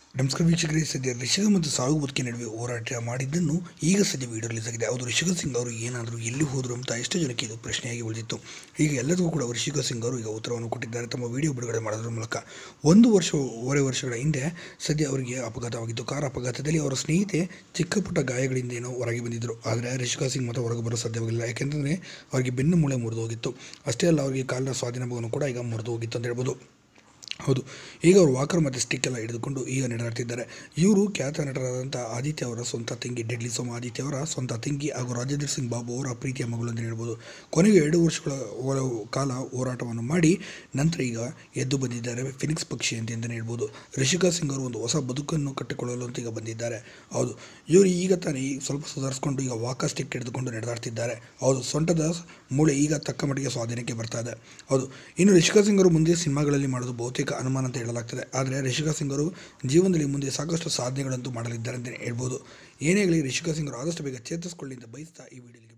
ನಮಸ್ಕಾರ ವೀಕ್ಷಕರೇ ಸದ್ಯ ರಿಷಿಕ ಮತ್ತು ಸಾವು ಬದುಕಿನ ನಡುವೆ ಹೋರಾಟ ಮಾಡಿದ್ದನ್ನು ಈಗ ಸದ್ಯ ವಿಡಿಯೋ ರಿಲೀಸ್ ಆಗಿದೆ ಅವರು ರಿಷಿಕ ಸಿಂಗ್ ಅವರು ಏನಾದರೂ ಎಲ್ಲಿ ಹೋದರು ಅಂತ ಎಷ್ಟೋ ಜನಕ್ಕೆ ಇದು ಪ್ರಶ್ನೆಯಾಗಿ ಉಳಿದಿತ್ತು ಈಗ ಎಲ್ಲರಿಗೂ ಕೂಡ ರಿಷಿಕ ಸಿಂಗ್ ಅವರು ಈಗ ಉತ್ತರವನ್ನು ಕೊಟ್ಟಿದ್ದಾರೆ ತಮ್ಮ ವಿಡಿಯೋ ಬಿಡುಗಡೆ ಮಾಡೋದ್ರ ಮೂಲಕ ಒಂದು ವರ್ಷ ಓರೆ ವರ್ಷಗಳ ಹಿಂದೆ ಸದ್ಯ ಅವರಿಗೆ ಅಪಘಾತವಾಗಿತ್ತು ಕಾರ್ ಅಪಘಾತದಲ್ಲಿ ಅವರ ಸ್ನೇಹಿತೆ ಚಿಕ್ಕ ಪುಟ್ಟ ಗಾಯಗಳಿಂದ ಏನೋ ಹೊರಗೆ ಬಂದಿದ್ದರು ಆದರೆ ರಿಷಿಕಾ ಸಿಂಗ್ ಮಾತ್ರ ಹೊರಗೆ ಬರೋ ಸಾಧ್ಯವಾಗಿಲ್ಲ ಯಾಕೆಂತಂದರೆ ಅವರಿಗೆ ಬೆನ್ನು ಮೂಳೆ ಮುರಿದು ಹೋಗಿತ್ತು ಅಷ್ಟೇ ಅಲ್ಲ ಅವರಿಗೆ ಕಾಲಿನ ಸ್ವಾಧೀನ ಭಾಗವನ್ನು ಕೂಡ ಈಗ ಮುರಿದು ಹೋಗಿತ್ತು ಅಂತ ಹೇಳ್ಬೋದು ಹೌದು ಈಗ ಅವರು ವಾಕರ್ ಮತ್ತು ಸ್ಟಿಕ್ ಎಲ್ಲ ಹಿಡಿದುಕೊಂಡು ಈಗ ನಡೆದಾಡ್ತಿದ್ದಾರೆ ಇವರು ಖ್ಯಾತ ನಟರಾದಂಥ ಆದಿತ್ಯ ಅವರ ಸ್ವಂತ ತಂಗಿ ಡೆಡ್ಲಿ ಸೋಮ ಆದಿತ್ಯ ಅವರ ಸ್ವಂತ ತಂಗಿ ಹಾಗೂ ರಾಜೇಂದ್ರ ಸಿಂಗ್ ಬಾಬು ಅವರ ಪ್ರೀತಿಯ ಮಗಳು ಅಂತ ಹೇಳ್ಬೋದು ಕೊನೆಗೆ ಎರಡು ವರ್ಷಗಳ ಒಳ- ಕಾಲ ಹೋರಾಟವನ್ನು ಮಾಡಿ ನಂತರ ಈಗ ಎದ್ದು ಬಂದಿದ್ದಾರೆ ಫಿನಿಕ್ಸ್ ಪಕ್ಷಿ ಅಂತ ಅಂತಲೇ ಹೇಳ್ಬೋದು ರಿಷಿಕಾ ಸಿಂಗ್ ಅವರು ಒಂದು ಹೊಸ ಬದುಕನ್ನು ಕಟ್ಟಿಕೊಳ್ಳಲು ಅಂತ ಈಗ ಬಂದಿದ್ದಾರೆ ಹೌದು ಇವರು ಈಗ ತಾನೇ ಈ ಸ್ವಲ್ಪ ಸುಧಾರಿಸ್ಕೊಂಡು ಈಗ ವಾಕರ್ ಸ್ಟಿಕ್ ಹಿಡಿದುಕೊಂಡು ನಡೆದಾಡ್ತಿದ್ದಾರೆ ಹೌದು ಸೊಂಟದ ಮೂಳೆ ಈಗ ತಕ್ಕ ಮಟ್ಟಿಗೆ ಸ್ವಾಧೀನಕ್ಕೆ ಬರ್ತಾ ಇದೆ ಹೌದು ಇನ್ನು ರಿಷಿಕಾ ಸಿಂಗ್ ಅವರು ಮುಂದೆ ಸಿನಿಮಾಗಳಲ್ಲಿ ಮಾಡೋದು ಬಹುತೇಕ ಅನುಮಾನ ಅಂತ ಹೇಳಲಾಗ್ತದೆ ಆದರೆ ರಿಷಿಕಾ ಸಿಂಗ್ ಅವರು ಜೀವನದಲ್ಲಿ ಮುಂದೆ ಸಾಕಷ್ಟು ಸಾಧನೆಗಳಂತೂ ಮಾಡಲಿದ್ದಾರೆ ಅಂತಲೇ ಹೇಳ್ಬೋದು ಏನೇ ಆಗಲಿ ರಿಷಿಕಾ ಸಿಂಗ್ ಅವರು ಆದಷ್ಟು ಬೇಗ ಚೇತರಿಸಿಕೊಳ್ಳಿ ಅಂತ ಬಯಸ್ತಾ ಈ ವಿಡಿಯೋಗೆ